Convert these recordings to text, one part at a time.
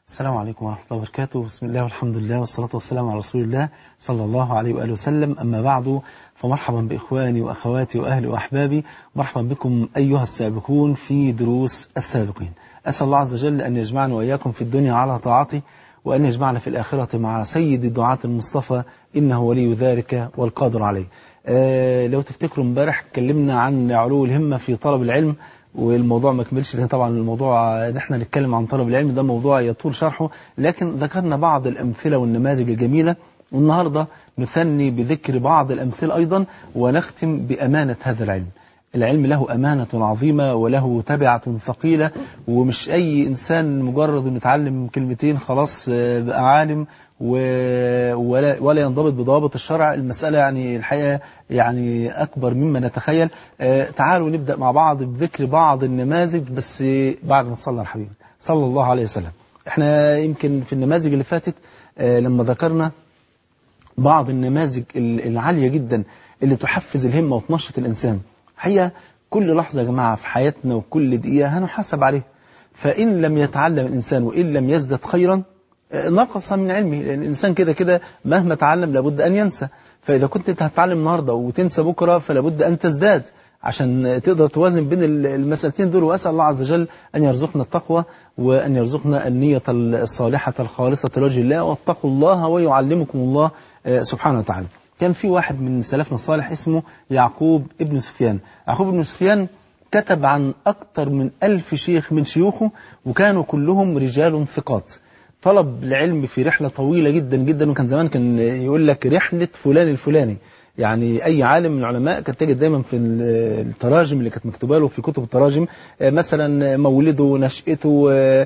السلام عليكم ورحمة الله وبركاته بسم الله والحمد لله والصلاة والسلام على رسول الله صلى الله عليه وآله وسلم أما بعد فمرحبا بإخواني وأخواتي وأهلي وأحبابي مرحبا بكم أيها السابقون في دروس السابقين أسأل الله عز وجل أن يجمعنا وإياكم في الدنيا على طاعته وأن يجمعنا في الآخرة مع سيد الدعاة المصطفى إنه ولي ذلك والقادر عليه آه لو تفتكروا امبارح اتكلمنا عن علو الهمة في طلب العلم والموضوع ما كملش لان طبعا الموضوع ان احنا نتكلم عن طلب العلم ده موضوع يطول شرحه لكن ذكرنا بعض الامثله والنماذج الجميله والنهارده نثني بذكر بعض الامثله ايضا ونختم بامانه هذا العلم. العلم له امانه عظيمه وله تبعه ثقيله ومش اي انسان مجرد انه يتعلم كلمتين خلاص بقى عالم ولا, ولا ينضبط بضوابط الشرع المسألة يعني الحقيقة يعني أكبر مما نتخيل آه تعالوا نبدأ مع بعض بذكر بعض النماذج بس بعد ما تصلى الحبيب صلى الله عليه وسلم احنا يمكن في النماذج اللي فاتت آه لما ذكرنا بعض النماذج العالية جدا اللي تحفز الهمة وتنشط الإنسان حقيقة كل لحظة يا جماعة في حياتنا وكل دقيقة هنحاسب عليه فإن لم يتعلم الإنسان وإن لم يزدد خيرا نقص من علمه لأن الإنسان كده كده مهما تعلم لابد أن ينسى فإذا كنت أنت هتتعلم النهاردة وتنسى بكرة فلابد أن تزداد عشان تقدر توازن بين المسألتين دول وأسأل الله عز وجل أن يرزقنا التقوى وأن يرزقنا النية الصالحة الخالصة لوجه الله واتقوا الله ويعلمكم الله سبحانه وتعالى كان في واحد من سلفنا الصالح اسمه يعقوب ابن سفيان يعقوب ابن سفيان كتب عن أكثر من ألف شيخ من شيوخه وكانوا كلهم رجال ثقات طلب العلم في رحلة طويلة جدا جدا وكان زمان كان يقول لك رحلة فلان الفلاني يعني أي عالم من العلماء كانت تجد دايما في التراجم اللي كانت مكتوبة له في كتب التراجم مثلا مولده نشأته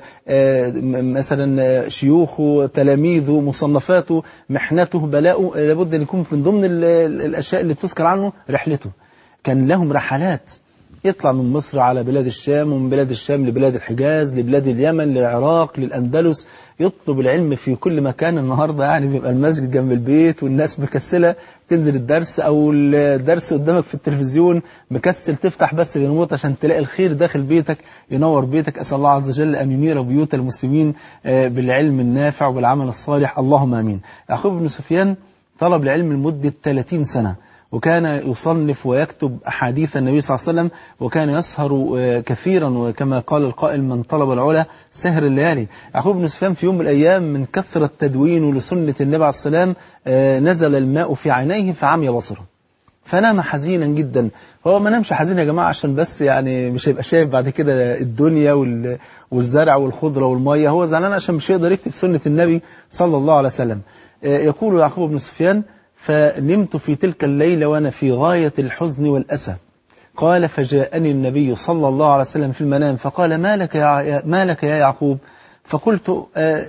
مثلا شيوخه تلاميذه مصنفاته محنته بلاؤه لابد أن يكون من ضمن الأشياء اللي تذكر عنه رحلته كان لهم رحلات يطلع من مصر على بلاد الشام ومن بلاد الشام لبلاد الحجاز لبلاد اليمن للعراق للأندلس يطلب العلم في كل مكان النهاردة يعني بيبقى المسجد جنب البيت والناس مكسلة تنزل الدرس أو الدرس قدامك في التلفزيون مكسل تفتح بس الريموت عشان تلاقي الخير داخل بيتك ينور بيتك أسأل الله عز وجل أن ينير بيوت المسلمين بالعلم النافع وبالعمل الصالح اللهم آمين يعقوب بن سفيان طلب العلم لمدة 30 سنة وكان يصنف ويكتب أحاديث النبي صلى الله عليه وسلم وكان يسهر كثيرا وكما قال القائل من طلب العلا سهر الليالي يعقوب بن سفيان في يوم من الأيام من كثرة تدوينه لسنة النبي عليه السلام نزل الماء في عينيه فعمي بصره فنام حزينا جدا هو ما نامش حزين يا جماعة عشان بس يعني مش هيبقى شايف بعد كده الدنيا والزرع والخضرة والمية هو زعلان عشان مش هيقدر يكتب سنة النبي صلى الله عليه وسلم يقول يعقوب بن سفيان فنمت في تلك الليلة وأنا في غاية الحزن والأسى قال فجاءني النبي صلى الله عليه وسلم في المنام فقال ما لك يا, ما لك يا يعقوب فقلت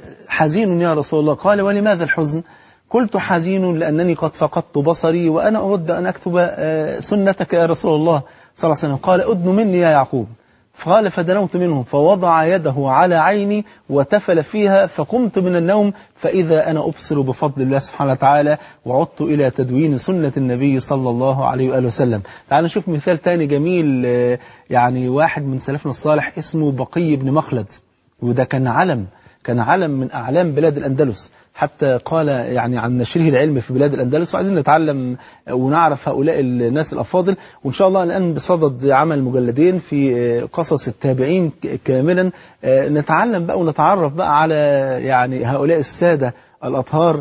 حزين يا رسول الله قال ولماذا الحزن قلت حزين لأنني قد فقدت بصري وأنا أود أن أكتب سنتك يا رسول الله صلى الله عليه وسلم قال أدن مني يا يعقوب قال فدنوت منه فوضع يده على عيني وتفل فيها فقمت من النوم فإذا أنا أبصر بفضل الله سبحانه وتعالى وعدت إلى تدوين سنة النبي صلى الله عليه وآله وسلم تعالوا نشوف مثال تاني جميل يعني واحد من سلفنا الصالح اسمه بقي بن مخلد وده كان علم كان علم من أعلام بلاد الأندلس حتى قال يعني عن نشره العلم في بلاد الأندلس وعايزين نتعلم ونعرف هؤلاء الناس الأفاضل وإن شاء الله الآن بصدد عمل مجلدين في قصص التابعين كاملا نتعلم بقى ونتعرف بقى على يعني هؤلاء السادة الأطهار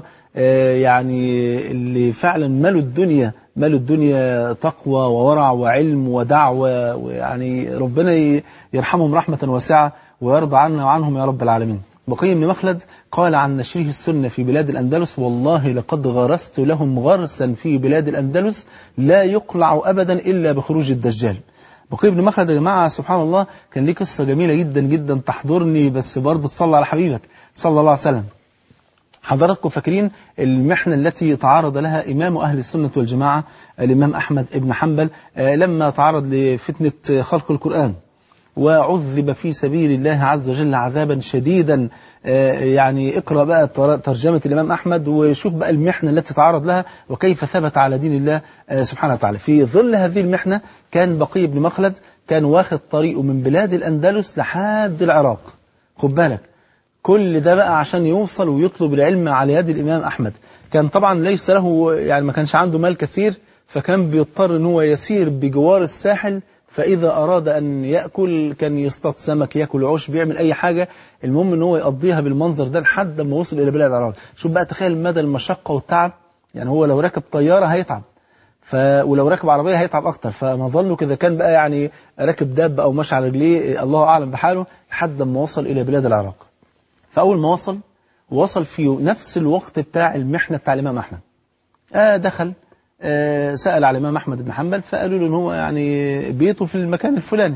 يعني اللي فعلا ملوا الدنيا ملوا الدنيا تقوى وورع وعلم ودعوة ويعني ربنا يرحمهم رحمة واسعة ويرضى عنا وعنهم يا رب العالمين بقي بن مخلد قال عن نشره السنة في بلاد الأندلس والله لقد غرست لهم غرسا في بلاد الأندلس لا يقلع أبدا إلا بخروج الدجال بقي بن مخلد يا جماعة سبحان الله كان ليه قصة جميلة جدا جدا تحضرني بس برضه تصلى على حبيبك صلى الله عليه وسلم حضراتكم فاكرين المحنة التي تعرض لها إمام أهل السنة والجماعة الإمام أحمد بن حنبل لما تعرض لفتنة خلق القرآن وعذب في سبيل الله عز وجل عذابا شديدا يعني اقرأ بقى ترجمة الإمام أحمد وشوف بقى المحنة التي تعرض لها وكيف ثبت على دين الله سبحانه وتعالى في ظل هذه المحنة كان بقي بن مخلد كان واخد طريقه من بلاد الأندلس لحد العراق خد بالك كل ده بقى عشان يوصل ويطلب العلم على يد الإمام أحمد كان طبعا ليس له يعني ما كانش عنده مال كثير فكان بيضطر ان هو يسير بجوار الساحل فإذا أراد أن يأكل كان يصطاد سمك يأكل عوش بيعمل أي حاجة المهم ان هو يقضيها بالمنظر ده لحد ما وصل إلى بلاد العراق شوف بقى تخيل مدى المشقة والتعب يعني هو لو ركب طيارة هيتعب ف... ولو راكب عربية هيتعب أكتر فما ظنه كده كان بقى يعني راكب دابة أو ماشي على رجليه الله أعلم بحاله لحد ما وصل إلى بلاد العراق فأول ما وصل وصل في نفس الوقت بتاع المحنة بتاع الإمام أحمد آه دخل آه سأل على الإمام أحمد بن حنبل فقالوا له إن هو يعني بيته في المكان الفلاني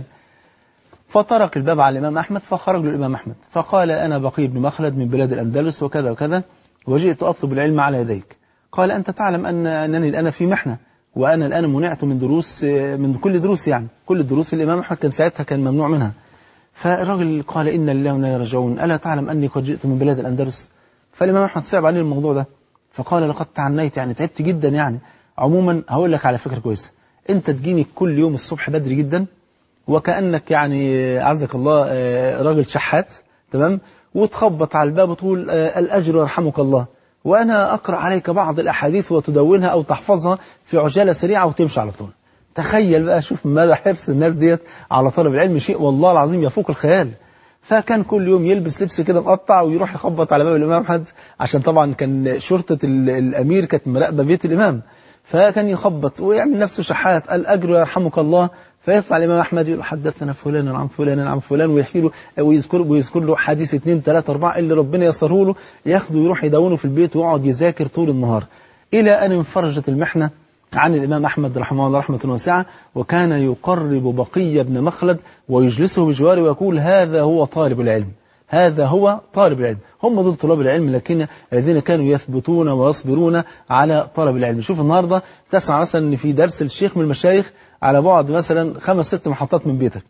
فطرق الباب على الإمام أحمد فخرج له الإمام أحمد فقال أنا بقي بن مخلد من بلاد الأندلس وكذا وكذا وجئت أطلب العلم على يديك قال أنت تعلم أن أنني الآن في محنة وأنا الآن منعت من دروس من كل دروس يعني كل الدروس الإمام أحمد كان ساعتها كان ممنوع منها فالراجل قال إن لله وإنا يرجعون ألا تعلم أني قد جئت من بلاد الأندلس فالإمام أحمد صعب عليه الموضوع ده فقال لقد تعنيت يعني تعبت جدا يعني عموما هقول لك على فكرة كويسة أنت تجيني كل يوم الصبح بدري جدا وكأنك يعني عزك الله راجل شحات تمام وتخبط على الباب وتقول الأجر يرحمك الله وأنا أقرأ عليك بعض الأحاديث وتدونها أو تحفظها في عجالة سريعة وتمشي على طول تخيل بقى شوف مدى حرص الناس ديت على طلب العلم شيء والله العظيم يفوق الخيال فكان كل يوم يلبس لبس كده مقطع ويروح يخبط على باب الإمام أحمد عشان طبعا كان شرطة الأمير كانت مراقبة بيت الإمام فكان يخبط ويعمل نفسه شحات الأجر يرحمك الله فيطلع الإمام أحمد يقول حدثنا فلان عن فلان عن فلان ويحكي له ويذكر ويذكر له حديث اثنين ثلاثة أربعة اللي ربنا يسره له ياخده ويروح يدونه في البيت ويقعد يذاكر طول النهار إلى أن انفرجت المحنة عن الإمام أحمد رحمه الله رحمة واسعة وكان يقرب بقية بن مخلد ويجلسه بجواره ويقول هذا هو طالب العلم هذا هو طالب العلم هم دول طلاب العلم لكن الذين كانوا يثبتون ويصبرون على طلب العلم شوف النهاردة تسمع مثلا ان في درس الشيخ من المشايخ على بعد مثلا خمس ست محطات من بيتك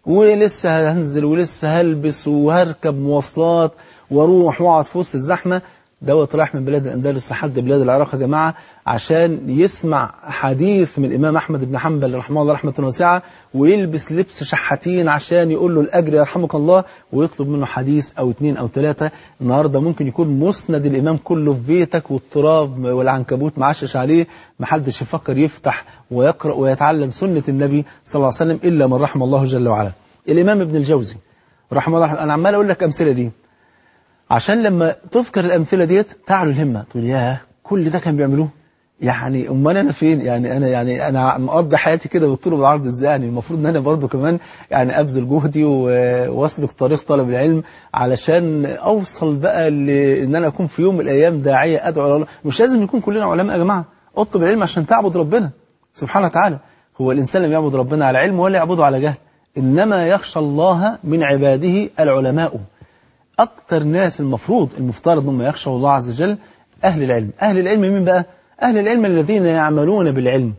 ولسه هنزل ولسه هلبس وهركب مواصلات واروح واقعد في وسط الزحمه دوت رايح من بلاد الاندلس لحد بلاد العراق يا جماعه عشان يسمع حديث من الامام احمد بن حنبل رحمه الله رحمه واسعه ويلبس لبس شحاتين عشان يقول له الاجر يرحمك الله ويطلب منه حديث او اثنين او ثلاثه النهارده ممكن يكون مسند الامام كله في بيتك والتراب والعنكبوت معشش عليه محدش يفكر يفتح ويقرا ويتعلم سنه النبي صلى الله عليه وسلم الا من رحم الله جل وعلا الامام ابن الجوزي رحمه الله انا عمال اقول لك امثله دي عشان لما تذكر الأمثلة ديت تعلو الهمة تقول ياه كل ده كان بيعملوه يعني امال انا فين يعني انا يعني انا مقضي حياتي كده بالطول والعرض ازاي يعني المفروض ان انا برضو كمان يعني ابذل جهدي واسلك طريق طلب العلم علشان اوصل بقى لان انا اكون في يوم من الايام داعيه ادعو الله مش لازم نكون كلنا علماء يا جماعه اطلب العلم عشان تعبد ربنا سبحانه وتعالى هو الانسان لم يعبد ربنا على علم ولا يعبده على جهل انما يخشى الله من عباده العلماء أكثر ناس المفروض المفترض هم يخشوا الله عز وجل أهل العلم أهل العلم مين بقى؟ أهل العلم الذين يعملون بالعلم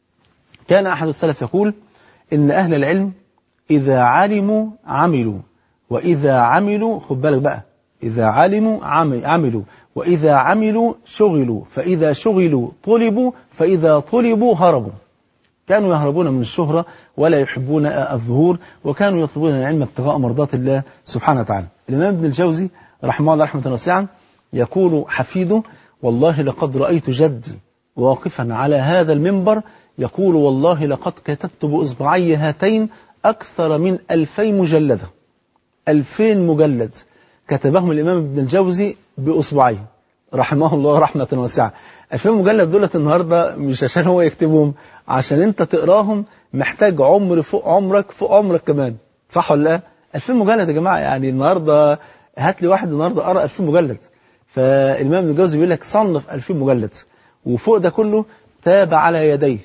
كان أحد السلف يقول إن أهل العلم إذا علموا عملوا وإذا عملوا خد بالك بقى إذا علموا عملوا وإذا عملوا شغلوا فإذا شغلوا طلبوا فإذا طلبوا هربوا كانوا يهربون من الشهرة ولا يحبون الظهور وكانوا يطلبون العلم ابتغاء مرضات الله سبحانه وتعالى الإمام ابن الجوزي رحمه الله رحمة واسعة يقول حفيده والله لقد رأيت جدي واقفا على هذا المنبر يقول والله لقد كتبت بإصبعي هاتين أكثر من ألفي مجلدة ألفين مجلد كتبهم الإمام ابن الجوزي بإصبعيه رحمه الله رحمة واسعة ألفين مجلد دولت النهاردة مش عشان هو يكتبهم عشان انت تقراهم محتاج عمر فوق عمرك فوق عمرك كمان صح ولا لا 2000 مجلد يا جماعة يعني النهاردة هات لي واحد النهاردة قرأ 2000 مجلد فالإمام ابن الجوزي بيقول لك صنف 2000 مجلد وفوق ده كله تاب على يديه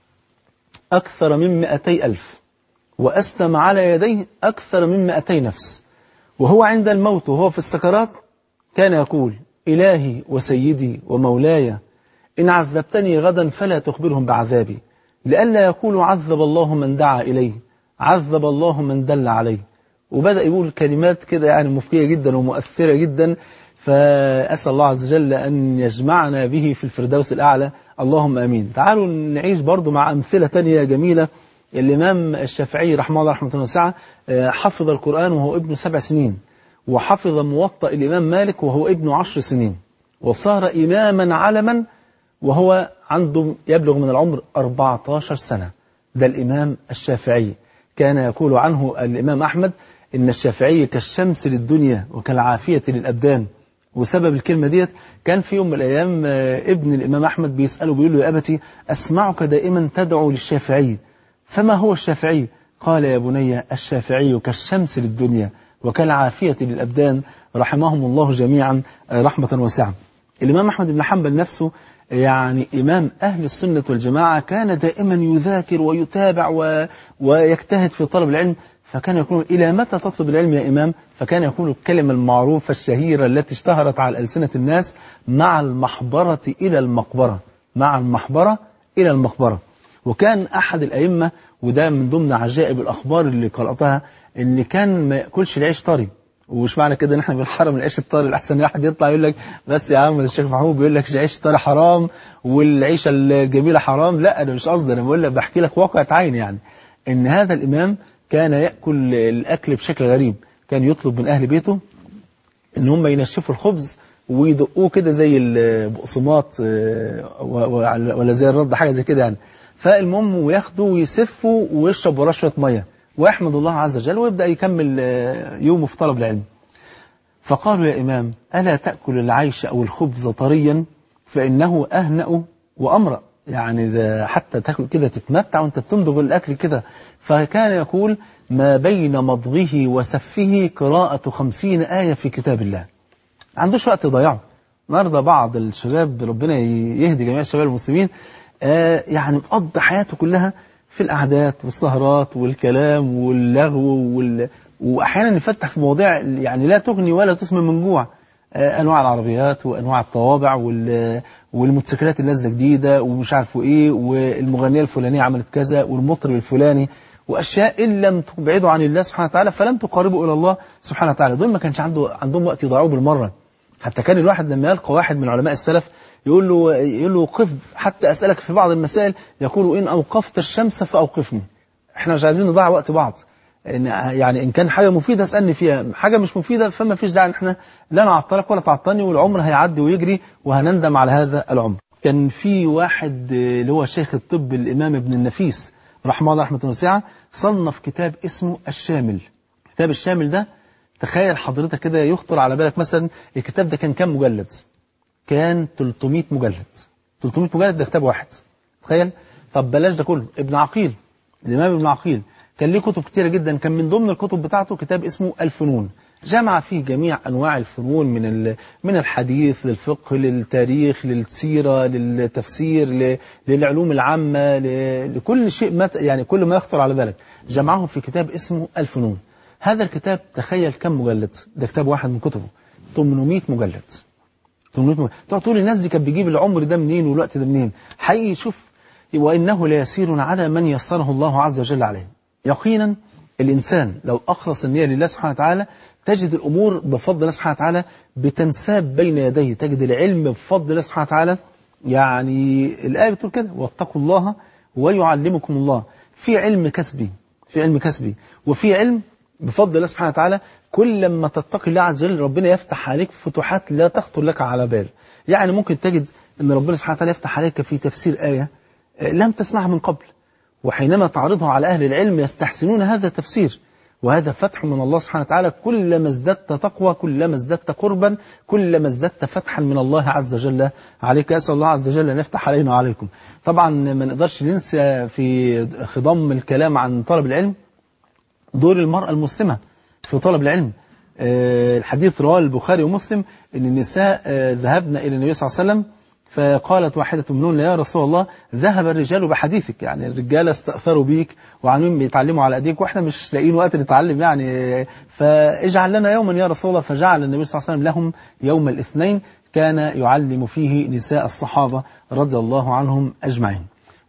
أكثر من 200 ألف وأسلم على يديه أكثر من 200 نفس وهو عند الموت وهو في السكرات كان يقول إلهي وسيدي ومولاي إن عذبتني غدا فلا تخبرهم بعذابي لئلا يقولوا عذب الله من دعا إليه عذب الله من دل عليه وبدأ يقول كلمات كده يعني مفكية جدا ومؤثرة جدا فأسأل الله عز وجل أن يجمعنا به في الفردوس الأعلى اللهم أمين تعالوا نعيش برضو مع أمثلة تانية جميلة الإمام الشافعي رحمه الله رحمة الله واسعة حفظ القرآن وهو ابن سبع سنين وحفظ موطأ الإمام مالك وهو ابن عشر سنين وصار إماما علما وهو عنده يبلغ من العمر 14 سنة ده الإمام الشافعي كان يقول عنه الإمام أحمد إن الشافعي كالشمس للدنيا وكالعافية للأبدان وسبب الكلمة ديت كان في يوم من الأيام ابن الإمام أحمد بيسأله بيقول له يا أبتي أسمعك دائما تدعو للشافعي فما هو الشافعي قال يا بني الشافعي كالشمس للدنيا وكالعافية للأبدان رحمهم الله جميعا رحمة واسعة الإمام أحمد بن حنبل نفسه يعني إمام أهل السنة والجماعة كان دائما يذاكر ويتابع و... ويجتهد في طلب العلم فكان يقول إلى متى تطلب العلم يا إمام فكان يقول الكلمة المعروفة الشهيرة التي اشتهرت على ألسنة الناس مع المحبرة إلى المقبرة مع المحبرة إلى المقبرة وكان أحد الأئمة وده من ضمن عجائب الأخبار اللي قرأتها إن كان ما يأكلش العيش طري ومش معنى كده ان احنا بنحرم العيش الطري الاحسن واحد يطلع يقول لك بس يا عم الشيخ محمود بيقول لك العيش الطري حرام والعيشه الجميله حرام لا انا مش قصدي انا بقول لك بحكي لك واقعة عين يعني ان هذا الامام كان ياكل الاكل بشكل غريب كان يطلب من اهل بيته ان هم ينشفوا الخبز ويدقوه كده زي البقسماط ولا زي الرد حاجه زي كده يعني فالمهم وياخده ويسفه ويشرب وراه شويه ميه ويحمد الله عز وجل ويبدأ يكمل يومه في طلب العلم فقالوا يا إمام ألا تأكل العيش أو الخبز طريا فإنه أهنأ وأمرأ يعني ده حتى تاكل كده تتمتع وانت بتمضغ الأكل كده فكان يقول ما بين مضغه وسفه قراءة خمسين آية في كتاب الله عندوش وقت يضيعه النهارده بعض الشباب ربنا يهدي جميع الشباب المسلمين آه يعني مقضي حياته كلها في القعدات والسهرات والكلام واللغو وال... واحيانا نفتح في مواضيع يعني لا تغني ولا تسمن من جوع آه انواع العربيات وانواع الطوابع وال... والموتوسيكلات اللي نازله جديده ومش عارفه ايه والمغنيه الفلانيه عملت كذا والمطرب الفلاني واشياء ان لم تبعدوا عن الله سبحانه وتعالى فلم تقربوا الى الله سبحانه وتعالى دول ما كانش عنده عندهم وقت يضيعوه بالمره حتى كان الواحد لما يلقى واحد من علماء السلف يقول له يقول له قف حتى أسألك في بعض المسائل يقول إن أوقفت الشمس فأوقفني احنا مش عايزين نضيع وقت بعض إن يعني إن كان حاجة مفيدة اسألني فيها حاجة مش مفيدة فما فيش داعي احنا لا نعطلك ولا تعطلني والعمر هيعدي ويجري وهنندم على هذا العمر كان في واحد اللي هو شيخ الطب الإمام ابن النفيس رحمه الله رحمة واسعة صنف كتاب اسمه الشامل كتاب الشامل ده تخيل حضرتك كده يخطر على بالك مثلا الكتاب ده كان كام مجلد كان 300 مجلد 300 مجلد ده كتاب واحد تخيل طب بلاش ده كله ابن عقيل الإمام ابن عقيل كان ليه كتب كتيرة جدا كان من ضمن الكتب بتاعته كتاب اسمه الفنون جمع فيه جميع أنواع الفنون من من الحديث للفقه للتاريخ للسيرة للتفسير للعلوم العامة لكل شيء ما يعني كل ما يخطر على بالك جمعهم في كتاب اسمه الفنون هذا الكتاب تخيل كم مجلد ده كتاب واحد من كتبه 800 مجلد 800 مجلد تقعد تقول الناس دي كانت بتجيب العمر ده منين والوقت ده منين حقيقي شوف وإنه ليسير على من يسره الله عز وجل عليه يقينا الإنسان لو أخلص النية لله سبحانه وتعالى تجد الأمور بفضل الله سبحانه وتعالى بتنساب بين يديه تجد العلم بفضل الله سبحانه وتعالى يعني الآية بتقول كده واتقوا الله ويعلمكم الله في علم كسبي في علم كسبي وفي علم بفضل الله سبحانه وتعالى كل لما تتقي الله عز وجل ربنا يفتح عليك فتوحات لا تخطر لك على بال يعني ممكن تجد أن ربنا سبحانه وتعالى يفتح عليك في تفسير آية لم تسمعها من قبل وحينما تعرضها على أهل العلم يستحسنون هذا التفسير وهذا فتح من الله سبحانه وتعالى كلما ازددت تقوى كلما ازددت قربا كلما ازددت فتحا من الله عز وجل عليك أسأل الله عز وجل أن يفتح علينا وعليكم طبعا ما نقدرش ننسى في خضم الكلام عن طلب العلم دور المرأة المسلمة في طلب العلم الحديث رواه البخاري ومسلم أن النساء ذهبن إلى النبي صلى الله عليه وسلم فقالت واحدة منهن يا رسول الله ذهب الرجال بحديثك يعني الرجال استأثروا بيك وعاملين بيتعلموا على أيديك وإحنا مش لاقيين وقت نتعلم يعني فاجعل لنا يوما يا رسول الله فجعل النبي صلى الله عليه وسلم لهم يوم الاثنين كان يعلم فيه نساء الصحابة رضي الله عنهم أجمعين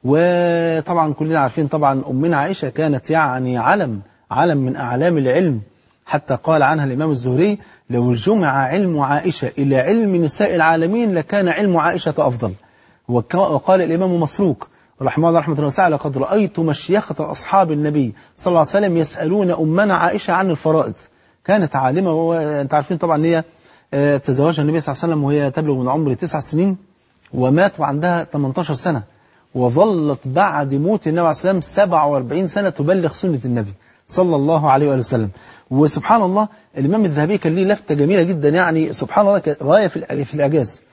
وطبعا كلنا عارفين طبعا أمنا عائشة كانت يعني علم علم من أعلام العلم حتى قال عنها الإمام الزهري لو جمع علم عائشة إلى علم نساء العالمين لكان علم عائشة أفضل وقال الإمام مسروق رحمه الله رحمة الله وسعى لقد رأيت مشيخة أصحاب النبي صلى الله عليه وسلم يسألون أمنا عائشة عن الفرائض كانت عالمة وأنت عارفين طبعا ان هي آه، تزوجها النبي صلى الله عليه وسلم وهي تبلغ من عمر تسع سنين ومات وعندها 18 سنة وظلت بعد موت النبي عليه الصلاة والسلام 47 سنة تبلغ سنة النبي صلى الله عليه وآله وسلم وسبحان الله الإمام الذهبي كان ليه لفتة جميلة جدا يعني سبحان الله كانت غاية في الإع- في الإعجاز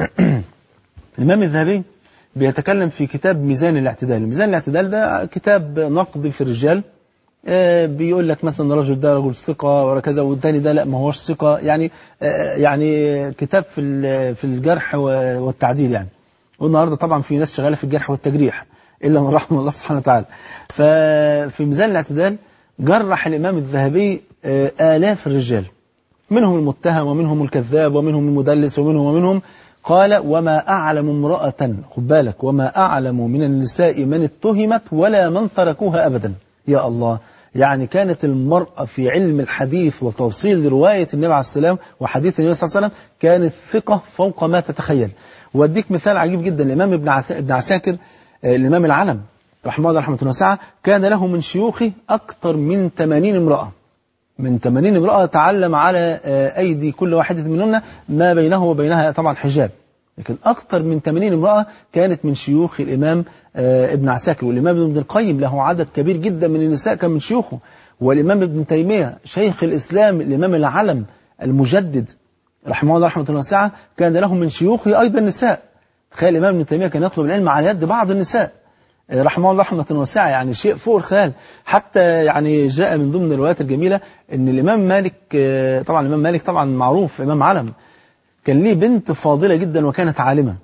الإمام الذهبي بيتكلم في كتاب ميزان الاعتدال ميزان الاعتدال ده كتاب نقد في الرجال آه، بيقول لك مثلا الرجل ده رجل ثقة وكذا والتاني ده لا ما هوش ثقة يعني آه، يعني كتاب في ال- في الجرح و- والتعديل يعني والنهارده طبعا في ناس شغالة في الجرح والتجريح إلا من رحم الله سبحانه وتعالى ففي ميزان الاعتدال جرح الإمام الذهبي آه، آلاف الرجال منهم المتهم ومنهم الكذاب ومنهم المدلس ومنهم ومنهم قال وما أعلم امرأة خد بالك وما أعلم من النساء من اتهمت ولا من تركوها أبدا يا الله يعني كانت المرأة في علم الحديث وتوصيل رواية النبي عليه السلام وحديث النبي صلى الله عليه وسلم كانت ثقة فوق ما تتخيل واديك مثال عجيب جدا الإمام ابن عث- ابن عساكر آه، الإمام العلم رحمه الله رحمة واسعة كان له من شيوخه أكثر من 80 امرأة من 80 امرأة تعلم على آه، أيدي كل واحدة منهن ما بينه وبينها طبعا حجاب لكن أكثر من 80 امرأة كانت من شيوخ الإمام آه، ابن عساكر والإمام ابن القيم له عدد كبير جدا من النساء كان من شيوخه والإمام ابن تيمية شيخ الإسلام الإمام العلم المجدد رحمه الله رحمة واسعة كان له من شيوخه أيضا نساء تخيل الإمام ابن تيمية كان يطلب العلم على يد بعض النساء رحمه الله رحمة واسعة يعني شيء فوق الخيال حتى يعني جاء من ضمن الروايات الجميلة ان الإمام مالك آه، طبعا الإمام مالك طبعا معروف إمام علم كان ليه بنت فاضلة جدا وكانت عالمة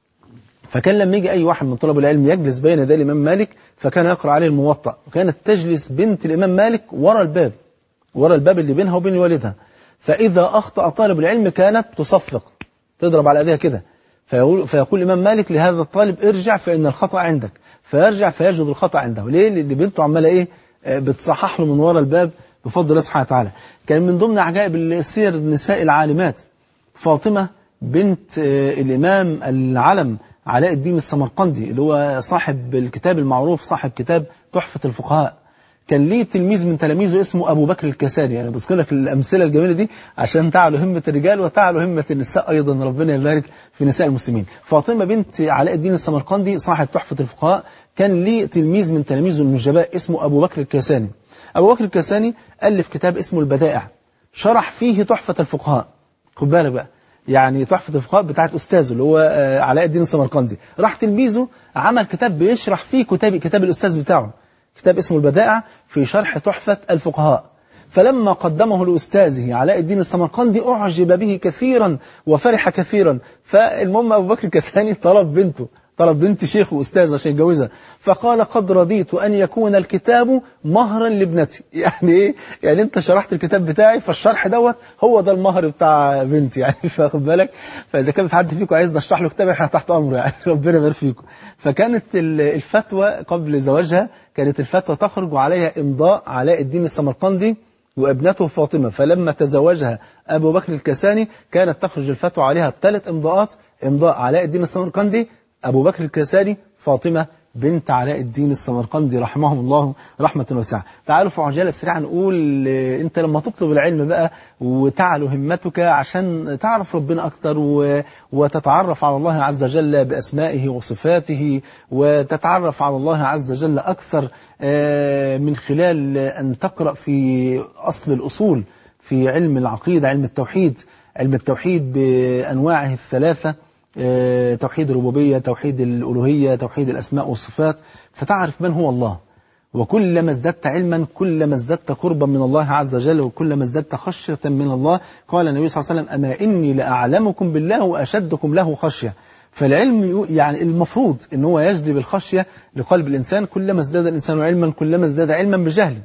فكان لما يجي أي واحد من طلب العلم يجلس بين يدي الإمام مالك فكان يقرأ عليه الموطأ وكانت تجلس بنت الإمام مالك ورا الباب ورا الباب اللي بينها وبين والدها فإذا أخطأ طالب العلم كانت تصفق تضرب على أيديها كده فيقول, فيقول الإمام مالك لهذا الطالب ارجع فإن الخطأ عندك فيرجع فيجد الخطأ عنده ليه؟ لأن بنته عمالة إيه آه، بتصحح له من ورا الباب بفضل الله سبحانه وتعالى كان من ضمن عجائب السير النساء العالمات فاطمة بنت آه، الإمام العلم علاء الدين السمرقندي اللي هو صاحب الكتاب المعروف صاحب كتاب تحفة الفقهاء كان ليه تلميذ من تلاميذه اسمه أبو بكر الكساني أنا بذكر لك الأمثلة الجميلة دي عشان تعلو همة الرجال وتعلو همة النساء أيضا ربنا يبارك في نساء المسلمين فاطمة بنت علاء الدين السمرقندي صاحب تحفة الفقهاء كان ليه تلميذ من تلاميذه النجباء اسمه أبو بكر الكساني أبو بكر الكساني ألف كتاب اسمه البدائع شرح فيه تحفة الفقهاء خد بالك بقى يعني تحفة الفقهاء بتاعت أستاذه اللي هو آه، علاء الدين السمرقندي راح تلميذه عمل كتاب بيشرح فيه كتاب كتاب الأستاذ بتاعه كتاب اسمه البدائع في شرح تحفة الفقهاء فلما قدمه لأستاذه علاء الدين السمرقندي أعجب به كثيرا وفرح كثيرا فالمهم أبو بكر الكساني طلب بنته طلب بنت شيخ وأستاذ عشان يتجوزها فقال قد رضيت أن يكون الكتاب مهرا لابنتي يعني إيه؟ يعني أنت شرحت الكتاب بتاعي فالشرح دوت هو ده المهر بتاع بنتي يعني فاخد بالك فإذا كان في حد فيكم عايز نشرح له كتاب احنا تحت أمره يعني ربنا يبارك فيكم فكانت ال- الفتوى قبل زواجها كانت الفتوى تخرج وعليها إمضاء علاء الدين السمرقندي وابنته فاطمة فلما تزوجها أبو بكر الكساني كانت تخرج الفتوى عليها ثلاث إمضاءات إمضاء علاء الدين السمرقندي أبو بكر الكساني فاطمة بنت علاء الدين السمرقندي رحمهم الله رحمة واسعة تعالوا في عجالة سريعة نقول آه، أنت لما تطلب العلم بقى وتعلو همتك عشان تعرف ربنا أكتر و- وتتعرف على الله عز وجل بأسمائه وصفاته وتتعرف على الله عز وجل أكثر آه، من خلال أن تقرأ في أصل الأصول في علم العقيدة علم التوحيد علم التوحيد بأنواعه الثلاثة آه، توحيد الربوبية توحيد الألوهية توحيد الأسماء والصفات فتعرف من هو الله وكلما ازددت علما كلما ازددت قربا من الله عز وجل وكلما ازددت خشية من الله قال النبي صلى الله عليه وسلم أما إني لأعلمكم بالله وأشدكم له خشية فالعلم يو- يعني المفروض ان هو يجلب الخشية لقلب الإنسان كلما ازداد الإنسان علما كلما ازداد علما بجهل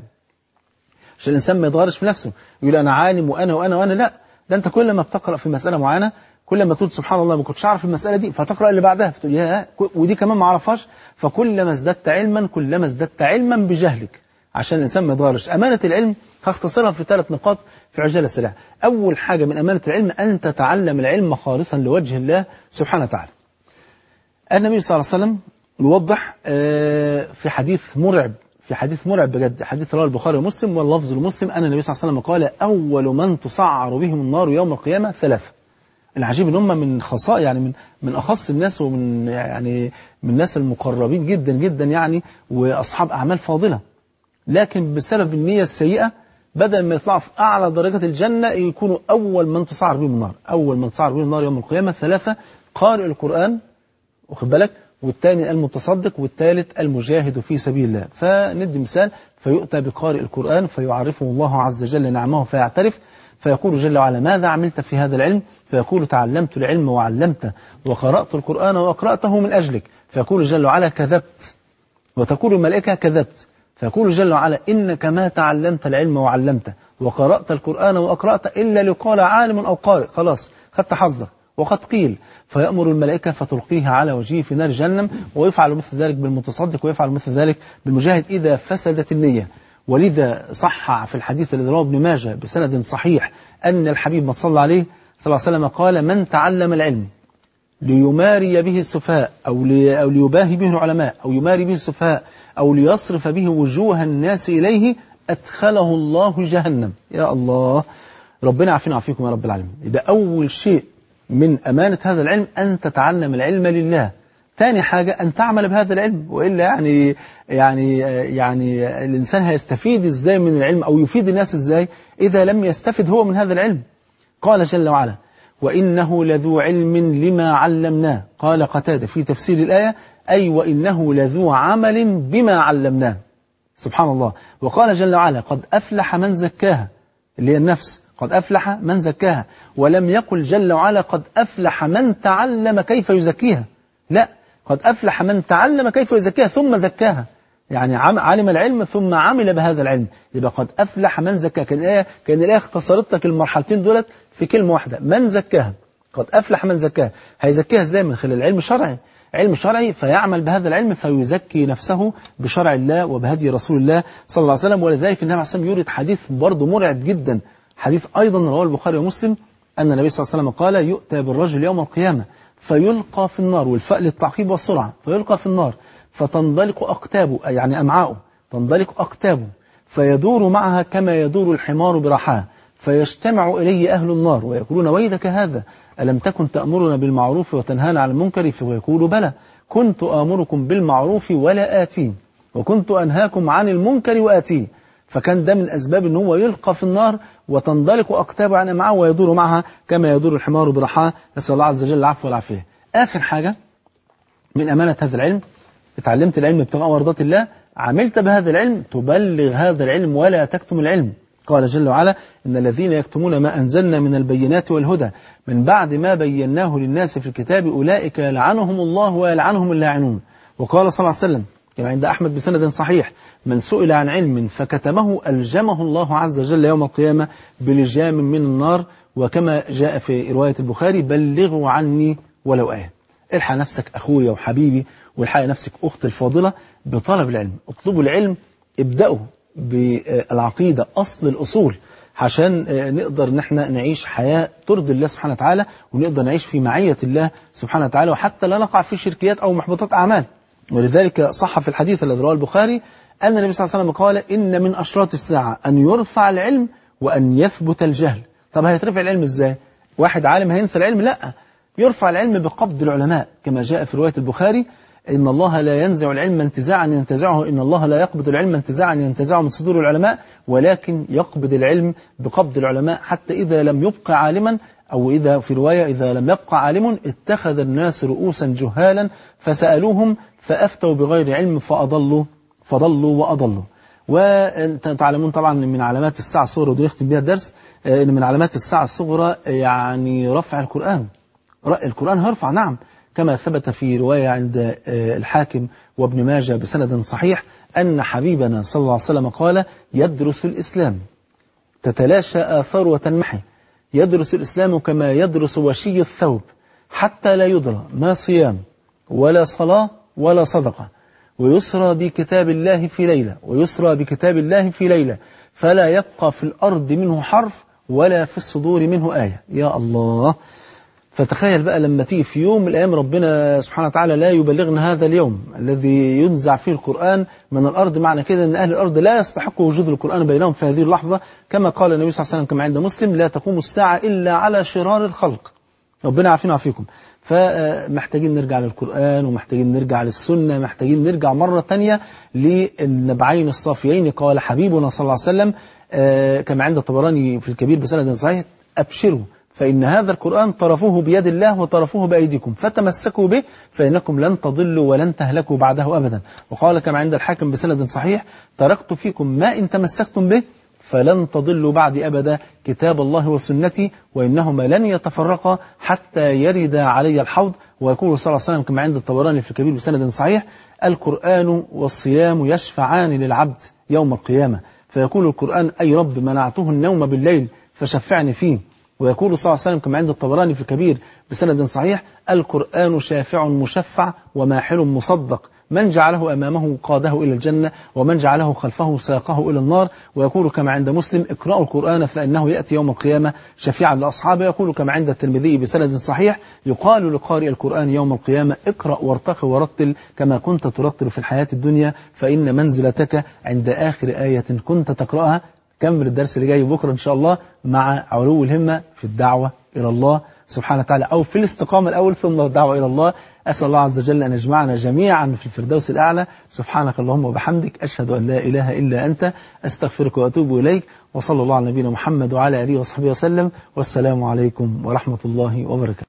عشان الإنسان ما يتغيرش في نفسه يقول أنا عالم وأنا وأنا وأنا لا ده أنت كل ما بتقرأ في مسألة معينة كل ما تقول سبحان الله ما كنتش أعرف المسألة دي فتقرأ اللي بعدها فتقول يا ودي كمان ما أعرفهاش فكلما ازددت علما كلما ازددت علما بجهلك عشان الإنسان ما يتغيرش أمانة العلم هختصرها في ثلاث نقاط في عجالة سريعة أول حاجة من أمانة العلم أن تتعلم العلم خالصا لوجه الله سبحانه وتعالى النبي صلى الله عليه وسلم يوضح آه، في حديث مرعب في حديث مرعب بجد حديث رواه البخاري ومسلم واللفظ لمسلم أن النبي صلى الله عليه وسلم قال أول من تسعر بهم النار يوم القيامة ثلاثة العجيب ان هم من خصائص يعني من من اخص الناس ومن يعني من الناس المقربين جدا جدا يعني واصحاب اعمال فاضله لكن بسبب النيه السيئه بدل ما يطلعوا في اعلى درجات الجنه يكونوا اول من تسعر بهم النار اول من تسعر بهم النار يوم القيامه ثلاثه قارئ القران واخد بالك والثاني المتصدق والثالث المجاهد في سبيل الله فندي مثال فيؤتى بقارئ القرآن فيعرفه الله عز وجل نعمه فيعترف فيقول جل وعلا ماذا عملت في هذا العلم فيقول تعلمت العلم وعلمته وقرأت القرآن وأقرأته من أجلك فيقول جل وعلا كذبت وتقول الملائكة كذبت فيقول جل وعلا إنك ما تعلمت العلم وعلمته وقرأت القرآن وأقرأت إلا لقال عالم أو قارئ خلاص خدت حظك وقد قيل فيأمر الملائكة فتلقيها على وجهه في نار جهنم ويفعل مثل ذلك بالمتصدق ويفعل مثل ذلك بالمجاهد إذا فسدت النية ولذا صح في الحديث الذي رواه ابن ماجه بسند صحيح أن الحبيب ما صلى عليه صلى الله عليه وسلم قال من تعلم العلم ليماري به السفهاء أو, لي أو ليباهي به العلماء أو يماري به السفهاء أو ليصرف به وجوه الناس إليه أدخله الله جهنم يا الله ربنا عافينا وعافيكم يا رب العالمين يبقى أول شيء من أمانة هذا العلم أن تتعلم العلم لله ثاني حاجة أن تعمل بهذا العلم وإلا يعني يعني يعني الإنسان هيستفيد إزاي من العلم أو يفيد الناس إزاي إذا لم يستفد هو من هذا العلم قال جل وعلا وإنه لذو علم لما علمناه قال قتادة في تفسير الآية أي وإنه لذو عمل بما علمناه سبحان الله وقال جل وعلا قد أفلح من زكاها اللي هي النفس قد أفلح من زكاها ولم يقل جل وعلا قد أفلح من تعلم كيف يزكيها لا قد أفلح من تعلم كيف يزكيها ثم زكاها يعني علم العلم ثم عمل بهذا العلم يبقى قد أفلح من زكاها كان الآية كان الآية اختصرت لك المرحلتين دولت في كلمة واحدة من زكاها قد أفلح من زكاها هيزكيها ازاي من خلال العلم الشرعي علم شرعي فيعمل بهذا العلم فيزكي نفسه بشرع الله وبهدي رسول الله صلى الله عليه وسلم ولذلك النبي عليه الصلاة والسلام يورد حديث برضه مرعب جدا حديث أيضا رواه البخاري ومسلم أن النبي صلى الله عليه وسلم قال يؤتى بالرجل يوم القيامة فيلقى في النار والفاء للتعقيب والسرعة فيلقى في النار فتنضلق أقتابه يعني أمعاؤه تنضلق أقتابه فيدور معها كما يدور الحمار برحاه فيجتمع إليه أهل النار ويقولون ويلك هذا ألم تكن تأمرنا بالمعروف وتنهانا عن المنكر فيقول بلى كنت آمركم بالمعروف ولا آتين وكنت أنهاكم عن المنكر وآتيه فكان ده من أسباب أن هو يلقى في النار وتنضلق أقتابه عن معه ويدور معها كما يدور الحمار برحاه نسأل الله عز وجل العفو والعافية آخر حاجة من أمانة هذا العلم اتعلمت العلم ابتغاء مرضات الله عملت بهذا العلم تبلغ هذا العلم ولا تكتم العلم قال جل وعلا إن الذين يكتمون ما أنزلنا من البينات والهدى من بعد ما بيناه للناس في الكتاب أولئك يلعنهم الله ويلعنهم اللاعنون وقال صلى الله عليه وسلم كما عند أحمد بسند صحيح من سئل عن علم فكتمه ألجمه الله عز وجل يوم القيامة بلجام من النار وكما جاء في رواية البخاري بلغوا عني ولو آية الحق نفسك أخويا وحبيبي والحق نفسك أخت الفاضلة بطلب العلم اطلبوا العلم ابدأوا بالعقيدة أصل الأصول عشان نقدر ان احنا نعيش حياة ترضي الله سبحانه وتعالى ونقدر نعيش في معية الله سبحانه وتعالى وحتى لا نقع في شركيات أو محبطات أعمال ولذلك صح في الحديث الذي رواه البخاري أن النبي صلى الله عليه وسلم قال إن من أشراط الساعة أن يرفع العلم وأن يثبت الجهل طب هيترفع العلم إزاي واحد عالم هينسى العلم لا يرفع العلم بقبض العلماء كما جاء في رواية البخاري إن الله لا ينزع العلم انتزاعا ينتزعه إن الله لا يقبض العلم انتزاعا ينتزعه من صدور العلماء ولكن يقبض العلم بقبض العلماء حتى إذا لم يبق عالما أو إذا في رواية إذا لم يبقى عالم اتخذ الناس رؤوسا جهالا فسألوهم فأفتوا بغير علم فأضلوا فضلوا وأضلوا وانتم تعلمون طبعا من علامات الساعة الصغرى ودي نختم بها الدرس ان من علامات الساعة الصغرى يعني رفع القرآن القرآن هيرفع نعم كما ثبت في رواية عند الحاكم وابن ماجه بسند صحيح أن حبيبنا صلى الله عليه وسلم قال يدرس الإسلام تتلاشى آثار وتنمحي يدرس الإسلام كما يدرس وشي الثوب حتى لا يدرى ما صيام ولا صلاة ولا صدقة ويسرى بكتاب الله في ليلة ويسرى بكتاب الله في ليلة فلا يبقى في الأرض منه حرف ولا في الصدور منه آية يا الله فتخيل بقى لما تيجي في يوم من الأيام ربنا سبحانه وتعالى لا يبلغنا هذا اليوم الذي ينزع فيه القرآن من الأرض معنى كده أن أهل الأرض لا يستحق وجود القرآن بينهم في هذه اللحظة كما قال النبي صلى الله عليه وسلم كما عند مسلم لا تقوم الساعة إلا على شرار الخلق ربنا عافينا وعافيكم فمحتاجين نرجع للقرآن ومحتاجين نرجع للسنة محتاجين نرجع مرة تانية للنبعين الصافيين قال حبيبنا صلى الله عليه وسلم كما عند الطبراني في الكبير بسند صحيح أبشروا فإن هذا القرآن طرفوه بيد الله وطرفوه بأيديكم فتمسكوا به فإنكم لن تضلوا ولن تهلكوا بعده أبدا وقال كما عند الحاكم بسند صحيح تركت فيكم ما إن تمسكتم به فلن تضلوا بعدي أبدا كتاب الله وسنتي وإنهما لن يتفرقا حتى يرد علي الحوض ويقول صلى الله عليه وسلم كما عند الطبراني في الكبير بسند صحيح القرآن والصيام يشفعان للعبد يوم القيامة فيقول القرآن أي رب منعته النوم بالليل فشفعني فيه ويقول صلى الله عليه وسلم كما عند الطبراني في الكبير بسند صحيح القرآن شافع مشفع وماحل مصدق من جعله أمامه قاده إلى الجنة ومن جعله خلفه ساقه إلى النار ويقول كما عند مسلم اقرأوا القرآن فإنه يأتي يوم القيامة شفيعا لأصحابه يقول كما عند الترمذي بسند صحيح يقال لقارئ القرآن يوم القيامة اقرأ وارتق ورتل كما كنت ترتل في الحياة الدنيا فإن منزلتك عند آخر آية كنت تقرأها كمل الدرس اللي جاي بكرة إن شاء الله مع علو الهمة في الدعوة إلى الله سبحانه وتعالى أو في الاستقامة الأول ثم الدعوة إلى الله أسأل الله عز وجل أن يجمعنا جميعا في الفردوس الأعلى سبحانك اللهم وبحمدك أشهد أن لا إله إلا أنت أستغفرك وأتوب إليك وصلى الله على نبينا محمد وعلى آله وصحبه وسلم والسلام عليكم ورحمة الله وبركاته